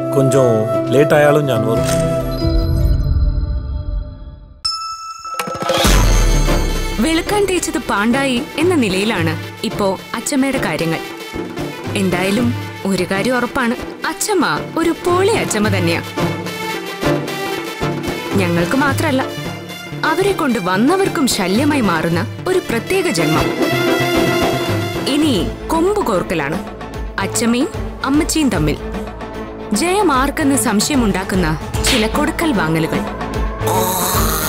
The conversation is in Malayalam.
கொஞ்சம் லேட் ஆயாலும் ഞാൻ വരും വെളുക്കാൻ തേച്ചത് പാണ്ടായി എന്ന നിലയിലാണ് ഇപ്പോ അച്ചമ്മയുടെ കാര്യങ്ങൾ എന്തായാലും ഒരു കാര്യം ഉറപ്പാണ് അച്ചമ്മ ഒരു പോളി അച്ചമ്മ തന്നെയാ ഞങ്ങൾക്ക് മാത്രല്ല അവരെ കൊണ്ട് വന്നവർക്കും ശല്യമായി മാറുന്ന ഒരു പ്രത്യേക ജന്മം ഇനി കൊമ്പ് കോർക്കലാണ് അച്ചമ്മയും അമ്മച്ചിയും തമ്മിൽ ജയം ആർക്കെന്ന് സംശയമുണ്ടാക്കുന്ന ചില കൊടുക്കൽ വാങ്ങലുകൾ